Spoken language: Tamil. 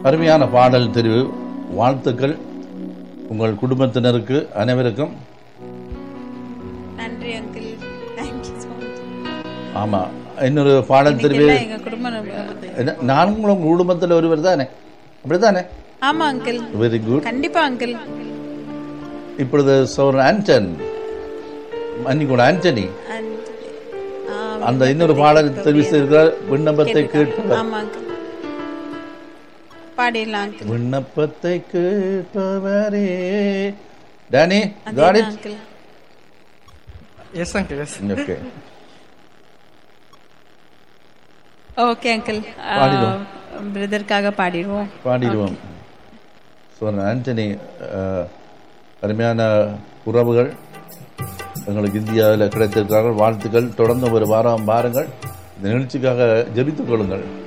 அருமையான பாடல் தெரிவு வாழ்த்துக்கள் உங்கள் குடும்பத்தினருக்கு அனைவருக்கும் நன்றி அங்கிள் தேங்க்யூ ஸோ மச் ஆமா இன்னொரு பாடல் தெரிவு இதெல்லாம் எங்க குடும்பம் ரொம்ப- என்ன, நானும் உங்க குடும்பத்தில் ஒருவர் தானே அப்படித்தானே ஆமா அங்கிள் வெரி குட் கண்டிப்பா அங்கிள் இப்பொழுது சோர் ஆண்டன் அன்னிக்கூட ஆண்டனி And, ஆ, அந்த இன்னொரு பாடல் தெரிவு செய்திருக்கிறார் விண்ணப்பத்தை கேட்பவர் ஆமா அங்கிள் பாடிடலாம் அங்கிள் விண்ணப்பத்தை கேட்பவரே டேனி got it uncle yes uncle yes okay okay uncle பாடிடுவோம். பிரதருக்காக பாடிடுவோம் பாடிடுவோம் ஸோ ஆண்டனி அஹ், அருமையான உறவுகள் எங்களுக்கு இந்தியாவில் கிடைத்திருக்கிறார்கள் வாழ்த்துக்கள் தொடர்ந்து ஒரு வாரம் பாருங்கள் இந்த நிகழ்ச்சிக்காக ஜெபித்துக் கொள்ளுங்கள்